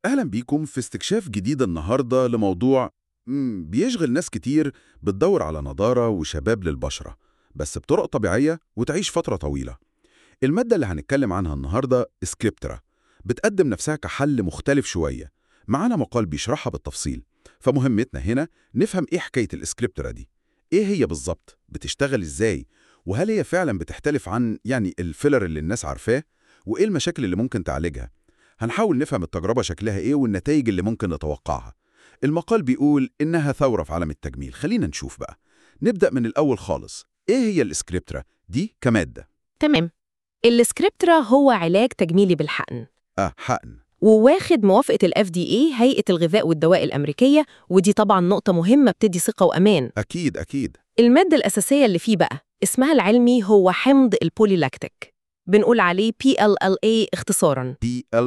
أهلا بيكم في استكشاف جديد النهاردة لموضوع مم، بيشغل ناس كتير بتدور على نضارة وشباب للبشرة بس بطرق طبيعية وتعيش فترة طويلة المادة اللي هنتكلم عنها النهاردة سكريبترا بتقدم نفسها كحل مختلف شوية معانا مقال بيشرحها بالتفصيل فمهمتنا هنا نفهم إيه حكاية السكريبترا دي إيه هي بالظبط بتشتغل إزاي وهل هي فعلا بتختلف عن يعني الفيلر اللي الناس عارفاه وإيه المشاكل اللي ممكن تعالجها هنحاول نفهم التجربة شكلها إيه والنتائج اللي ممكن نتوقعها. المقال بيقول إنها ثورة في عالم التجميل، خلينا نشوف بقى. نبدأ من الأول خالص، إيه هي الإسكريبترا دي كمادة؟ تمام السكريبترا هو علاج تجميلي بالحقن آه حقن. وواخد موافقة ال FDA هيئة الغذاء والدواء الأمريكية ودي طبعا نقطة مهمة بتدي ثقة وأمان أكيد أكيد. المادة الأساسية اللي فيه بقى اسمها العلمي هو حمض البوليلاكتيك بنقول عليه PLLA اختصاراً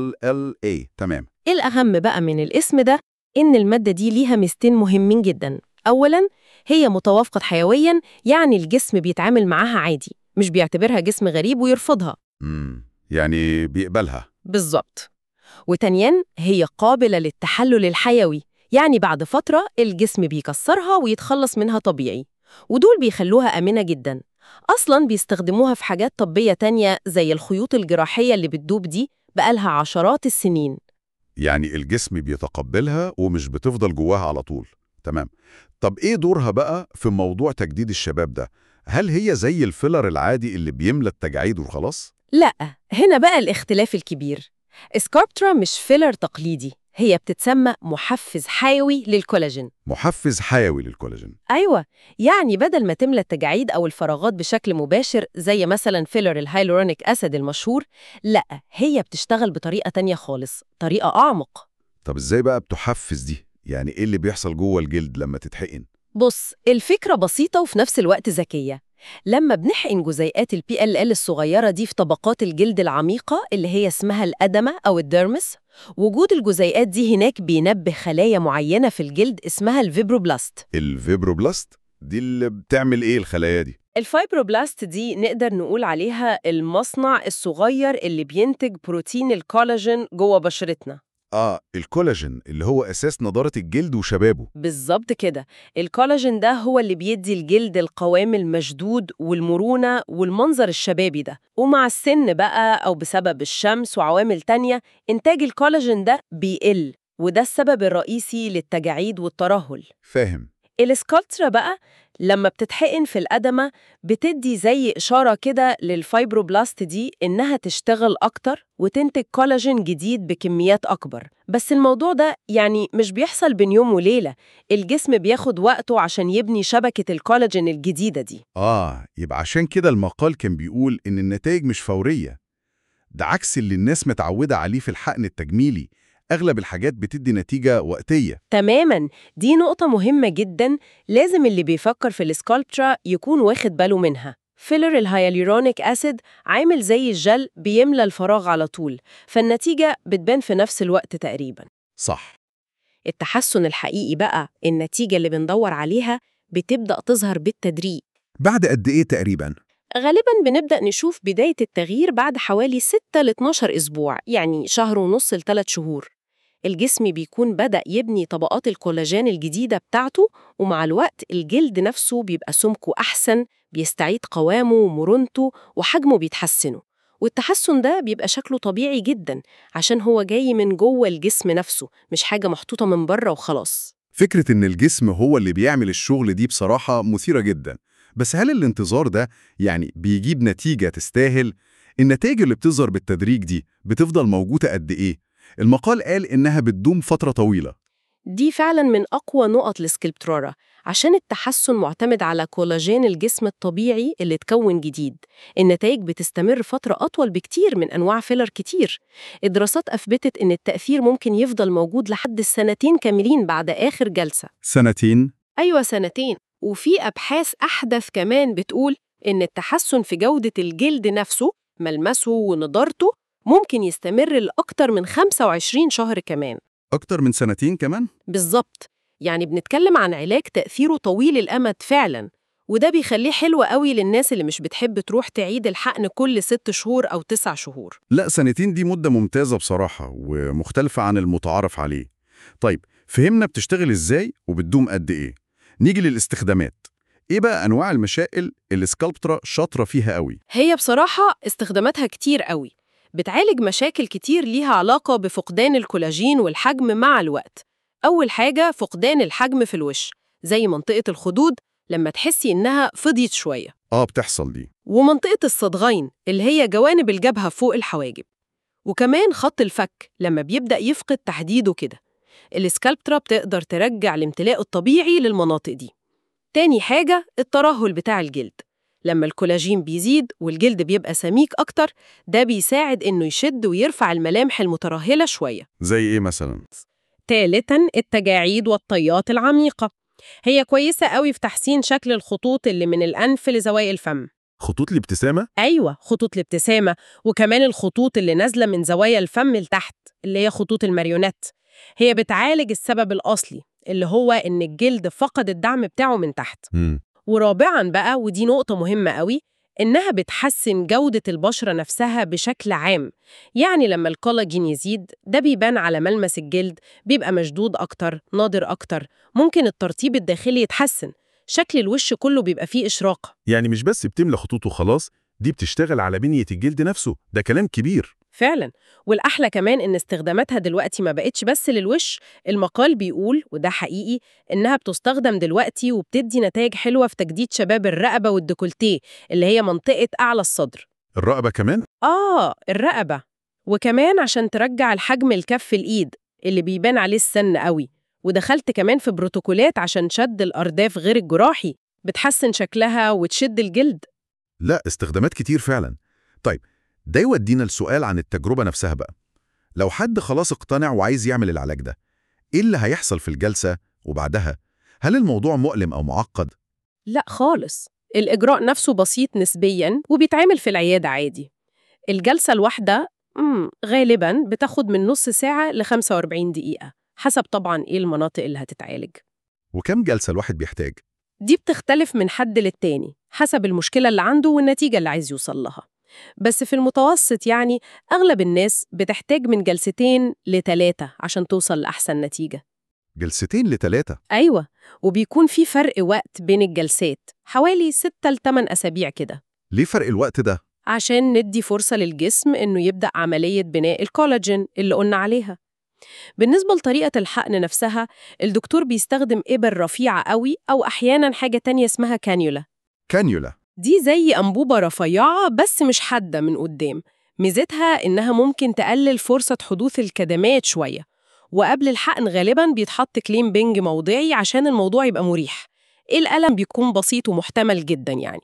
PLLA تمام. الأهم بقى من الاسم ده إن المادة دي ليها ميزتين مهمين جدا أولاً هي متوافقة حيوياً يعني الجسم بيتعامل معاها عادي مش بيعتبرها جسم غريب ويرفضها مم. يعني بيقبلها. بالظبط وتانياً هي قابلة للتحلل الحيوي يعني بعد فترة الجسم بيكسرها ويتخلص منها طبيعي ودول بيخلوها آمنة جداً أصلاً بيستخدموها في حاجات طبية تانية زي الخيوط الجراحية اللي بتدوب دي بقالها عشرات السنين يعني الجسم بيتقبلها ومش بتفضل جواها على طول. تمام. طب إيه دورها بقى في موضوع تجديد الشباب ده؟ هل هي زي الفيلر العادي اللي بيملى التجاعيد وخلاص؟ لا هنا بقى الاختلاف الكبير سكاربترا مش فيلر تقليدي هي بتتسمى محفز حيوي للكولاجين محفز حيوي للكولاجين. أيوة يعني بدل ما تملى التجاعيد أو الفراغات بشكل مباشر زي مثلا فيلر الهايلورونيك أسيد المشهور لا هي بتشتغل بطريقة تانية خالص طريقة أعمق طب إزاي بقى بتحفز دي؟ يعني إيه اللي بيحصل جوه الجلد لما تتحقن؟ بص الفكرة بسيطة وفي نفس الوقت ذكية لما بنحقن جزيئات ال PLL الصغيرة دي في طبقات الجلد العميقة اللي هي اسمها الأدمة أو الديرمس وجود الجزيئات دي هناك بينبه خلايا معينة في الجلد اسمها الفيبروبلاست الفيبروبلاست دي اللي بتعمل ايه الخلايا دي الفايبروبلاست دي نقدر نقول عليها المصنع الصغير اللي بينتج بروتين الكولاجين جوه بشرتنا اه الكولاجين اللي هو اساس نضاره الجلد وشبابه بالظبط كده الكولاجين ده هو اللي بيدي الجلد القوام المشدود والمرونة والمنظر الشبابي ده ومع السن بقى أو بسبب الشمس وعوامل تانية إنتاج الكولاجين ده بيقل وده السبب الرئيسي للتجاعيد والترهل فاهم السكالترا بقى لما بتتحقن في الأدمة بتدي زي إشارة كده للفايبروبلاست دي إنها تشتغل أكتر وتنتج كولاجين جديد بكميات أكبر بس الموضوع ده يعني مش بيحصل بين يوم وليلة الجسم بياخد وقته عشان يبني شبكة الكولاجين الجديدة دي اه يبقى عشان كده المقال كان بيقول ان النتائج مش فوريه ده عكس اللي الناس متعوده عليه في الحقن التجميلي اغلب الحاجات بتدي نتيجه وقتيه تماما دي نقطة مهمة جدا لازم اللي بيفكر في السكالبترا يكون واخد باله منها فيلر الهيالورونيك أسيد عامل زي الجل بيملى الفراغ على طول فالنتيجة بتبان في نفس الوقت تقريبا صح التحسن الحقيقي بقى النتيجة اللي بندور عليها بتبدأ تظهر بالتدريج بعد قد ايه تقريبا غالبا بنبدأ نشوف بداية التغيير بعد حوالي 6 ل 12 أسبوع يعني شهر ونص لثلاث شهور الجسم بيكون بدأ يبني طبقات الكولاجين الجديدة بتاعته ومع الوقت الجلد نفسه بيبقى سمكه أحسن بيستعيد قوامه ومرونته وحجمه بيتحسنوا والتحسن ده بيبقى شكله طبيعي جدا عشان هو جاي من جوه الجسم نفسه مش حاجة محطوطة من بره وخلاص فكره ان الجسم هو اللي بيعمل الشغل دي بصراحه مثيره جدا بس هل الانتظار ده يعني بيجيب نتيجه تستاهل النتائج اللي بتظهر بالتدريج دي بتفضل موجوده قد ايه المقال قال انها بتدوم فتره طويله دي فعلا من أقوى نقط السكلبترارا عشان التحسن معتمد على كولاجين الجسم الطبيعي اللي اتكون جديد النتائج بتستمر فترة أطول بكتير من أنواع فيلر كتير الدراسات أثبتت إن التأثير ممكن يفضل موجود لحد السنتين كاملين بعد آخر جلسة سنتين أيوة سنتين وفي أبحاث أحدث كمان بتقول إن التحسن في جودة الجلد نفسه ملمسه ونضارته ممكن يستمر لأكتر من 25 شهر كمان اكتر من سنتين كمان بالظبط يعني بنتكلم عن علاج تأثيره طويل الأمد فعلا وده بيخليه حلو قوي للناس اللي مش بتحب تروح تعيد الحقن كل ست شهور أو تسع شهور لا سنتين دي مدة ممتازة بصراحة ومختلفة عن المتعارف عليه طيب فهمنا بتشتغل ازاي وبتدوم قد ايه نيجي للاستخدامات ايه بقى انواع المشاكل اللي سكالبترا شاطرة فيها قوي هي بصراحة استخداماتها كتير قوي بتعالج مشاكل كتير ليها علاقة بفقدان الكولاجين والحجم مع الوقت أول حاجة فقدان الحجم في الوش زي منطقة الخدود لما تحسي إنها فضيت شوية اه بتحصل دي ومنطقة الصدغين اللي هي جوانب الجبهة فوق الحواجب وكمان خط الفك لما بيبدأ يفقد تحديده كده السكالبترا بتقدر ترجع الامتلاء الطبيعي للمناطق دي تاني حاجة الترهل بتاع الجلد لما الكولاجين بيزيد والجلد بيبقى سميك أكتر ده بيساعد إنه يشد ويرفع الملامح المترهلة شوية زي ايه مثلا ثالثاً التجاعيد والطيات العميقة هي كويسة قوي في تحسين شكل الخطوط اللي من الأنف لزوايا الفم خطوط الابتسامة أيوة خطوط الابتسامة وكمان الخطوط اللي نازلة من زوايا الفم لتحت اللي هي خطوط الماريونات هي بتعالج السبب الأصلي اللي هو إن الجلد فقد الدعم بتاعه من تحت مم. ورابعاً بقى ودي نقطة مهمة قوي إنها بتحسن جودة البشرة نفسها بشكل عام يعني لما الكولاجين يزيد ده بيبان على ملمس الجلد بيبقى مشدود أكتر ناضر أكتر ممكن الترطيب الداخلي يتحسن شكل الوش كله بيبقى فيه إشراقة يعني مش بس بتملى خطوط وخلاص دي بتشتغل على بنية الجلد نفسه ده كلام كبير فعلا والأحلى كمان إن استخداماتها دلوقتي ما بقتش بس للوش المقال بيقول وده حقيقي إنها بتستخدم دلوقتي وبتدي نتائج حلوة في تجديد شباب الرقبة والديكولتيه اللي هي منطقة أعلى الصدر الرقبة كمان آه الرقبة وكمان عشان ترجع الحجم الكف الإيد اللي بيبان عليه السن قوي ودخلت كمان في بروتوكولات عشان شد الأرداف غير الجراحي بتحسن شكلها وتشد الجلد لا استخدامات كتير فعلا طيب ده يودينا لسؤال عن التجربة نفسها بقى لو حد خلاص اقتنع وعايز يعمل العلاج ده ايه اللي هيحصل في الجلسة وبعدها هل الموضوع مؤلم أو معقد؟ لا خالص الإجراء نفسه بسيط نسبياً وبيتعمل في العيادة عادي الجلسة الواحدة مم غالباً بتاخد من نص ساعة ل 45 دقيقة حسب طبعاً إيه المناطق اللي هتتعالج وكم جلسة الواحد بيحتاج؟ دي بتختلف من حد للتاني حسب المشكلة اللي عنده والنتيجة اللي عايز يوصل لها بس في المتوسط يعني أغلب الناس بتحتاج من جلستين لتلاتة عشان توصل لأحسن نتيجة جلستين لتلاتة أيوة وبيكون في فرق وقت بين الجلسات حوالي 6 ل 8 أسابيع كده ليه فرق الوقت ده؟ عشان ندي فرصة للجسم إنه يبدأ عملية بناء الكولاجين اللي قلنا عليها بالنسبة لطريقة الحقن نفسها الدكتور بيستخدم إبر رفيعة قوي أو أحياناً حاجة تانية اسمها كانيولا كانيولا دي زي أنبوبة رفيعة بس مش حادة من قدام ميزتها إنها ممكن تقلل فرصة حدوث الكدمات شوية وقبل الحقن غالباً بيتحط كلين بنج موضعي عشان الموضوع يبقى مريح الألم بيكون بسيط ومحتمل جداً يعني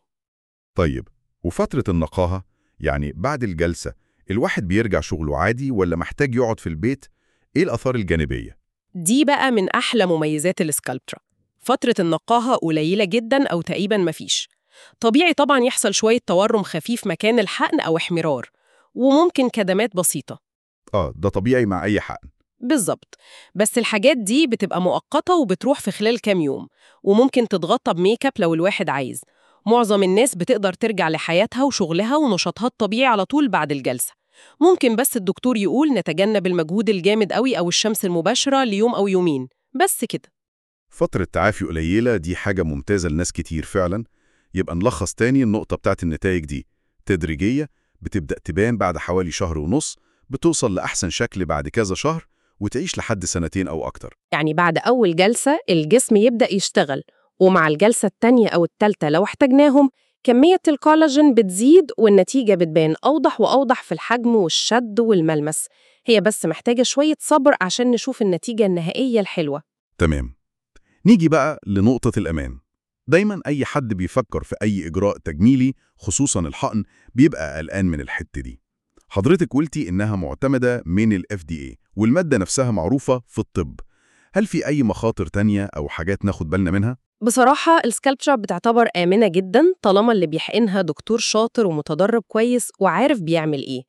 طيب وفترة النقاهة يعني بعد الجلسة الواحد بيرجع شغله عادي ولا محتاج يقعد في البيت؟ ايه الآثار الجانبية؟ دي بقى من أحلى مميزات السكالبترا فترة النقاهة قليلة جداً أو تقريباً مفيش طبيعي طبعاً يحصل شوية تورم خفيف مكان الحقن أو احمرار وممكن كدمات بسيطة اه ده طبيعي مع أي حقن بالظبط بس الحاجات دي بتبقى مؤقتة وبتروح في خلال كام يوم وممكن تتغطى بميك اب لو الواحد عايز معظم الناس بتقدر ترجع لحياتها وشغلها ونشاطها الطبيعي على طول بعد الجلسة ممكن بس الدكتور يقول نتجنب المجهود الجامد قوي أو الشمس المباشرة ليوم أو يومين بس كده فترة تعافي قليلة دي حاجة ممتازة لناس كتير فعلا يبقى نلخص تاني النقطة بتاعت النتائج دي تدريجية بتبدأ تبان بعد حوالي شهر ونص بتوصل لأحسن شكل بعد كذا شهر وتعيش لحد سنتين أو أكتر يعني بعد أول جلسة الجسم يبدأ يشتغل ومع الجلسة التانية أو التالتة لو احتاجناهم كمية الكولاجين بتزيد والنتيجة بتبان أوضح وأوضح في الحجم والشد والملمس هي بس محتاجة شوية صبر عشان نشوف النتيجة النهائية الحلوة تمام نيجي بقى لنقطة الأمان دايما أي حد بيفكر في أي إجراء تجميلي خصوصا الحقن بيبقى قلقان من الحتة دي حضرتك قلتي إنها معتمدة من ال FDA والمادة نفسها معروفة في الطب هل في أي مخاطر تانية أو حاجات ناخد بالنا منها؟ بصراحة السكالبتشر بتعتبر آمنة جدا طالما اللي بيحقنها دكتور شاطر ومتدرب كويس وعارف بيعمل إيه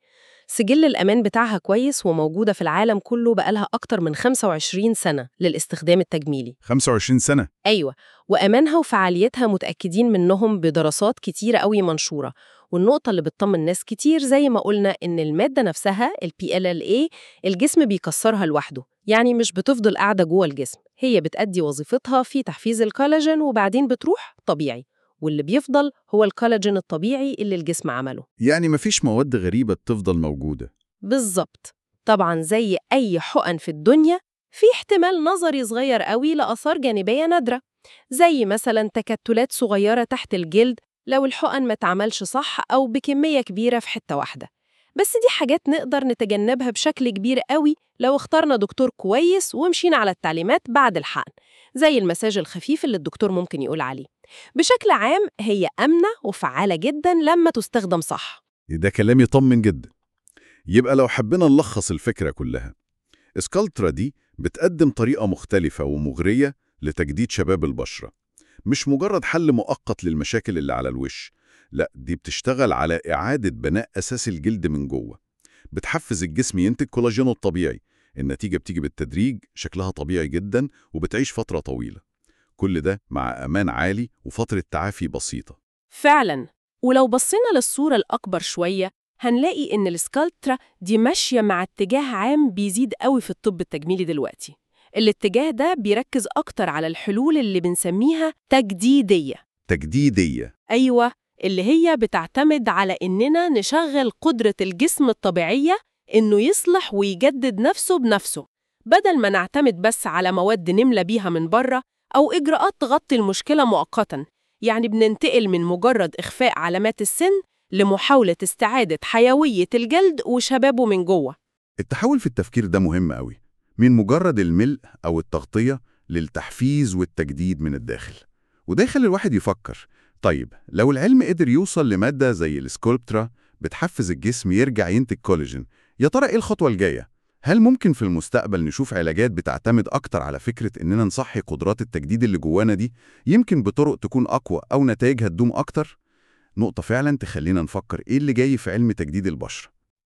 سجل الأمان بتاعها كويس وموجودة في العالم كله بقالها أكتر من 25 سنة للاستخدام التجميلي 25 سنة أيوة وأمانها وفعاليتها متأكدين منهم بدراسات كتيرة قوي منشورة والنقطة اللي بتطمن ناس كتير زي ما قلنا إن المادة نفسها ال PLLA الجسم بيكسرها لوحده يعني مش بتفضل قاعدة جوه الجسم هي بتأدي وظيفتها في تحفيز الكولاجين وبعدين بتروح طبيعي واللي بيفضل هو الكولاجين الطبيعي اللي الجسم عمله يعني مفيش مواد غريبة بتفضل موجودة بالظبط طبعا زي أي حقن في الدنيا في احتمال نظري صغير قوي لآثار جانبية نادرة زي مثلا تكتلات صغيرة تحت الجلد لو الحقن ما اتعملش صح أو بكمية كبيرة في حتة واحدة بس دي حاجات نقدر نتجنبها بشكل كبير قوي لو اخترنا دكتور كويس ومشينا على التعليمات بعد الحقن زي المساج الخفيف اللي الدكتور ممكن يقول عليه بشكل عام هي آمنة وفعالة جدا لما تستخدم صح ده كلام يطمن جدا يبقى لو حبينا نلخص الفكرة كلها اسكالترا دي بتقدم طريقة مختلفة ومغرية لتجديد شباب البشرة مش مجرد حل مؤقت للمشاكل اللي على الوش لا دي بتشتغل على إعادة بناء أساس الجلد من جوه بتحفز الجسم ينتج كولاجينه الطبيعي النتيجة بتيجي بالتدريج شكلها طبيعي جدا وبتعيش فترة طويلة كل ده مع أمان عالي وفترة تعافي بسيطة فعلا ولو بصينا للصورة الأكبر شوية هنلاقي إن السكالترا دي ماشية مع اتجاه عام بيزيد قوي في الطب التجميلي دلوقتي الاتجاه ده بيركز أكتر على الحلول اللي بنسميها تجديدية تجديدية أيوة اللي هي بتعتمد على إننا نشغل قدرة الجسم الطبيعية إنه يصلح ويجدد نفسه بنفسه بدل ما نعتمد بس على مواد نملى بيها من بره أو إجراءات تغطي المشكلة مؤقتاً يعني بننتقل من مجرد إخفاء علامات السن لمحاولة استعادة حيوية الجلد وشبابه من جوه التحول في التفكير ده مهم قوي من مجرد الملء أو التغطية للتحفيز والتجديد من الداخل وده يخلي الواحد يفكر طيب لو العلم قدر يوصل لمادة زي السكولبترا بتحفز الجسم يرجع ينتج كولاجين يا ترى إيه الخطوة الجاية؟ هل ممكن في المستقبل نشوف علاجات بتعتمد أكتر على فكرة إننا نصحي قدرات التجديد اللي جوانا دي يمكن بطرق تكون أقوى أو نتائجها تدوم أكتر؟ نقطة فعلا تخلينا نفكر إيه اللي جاي في علم تجديد البشرة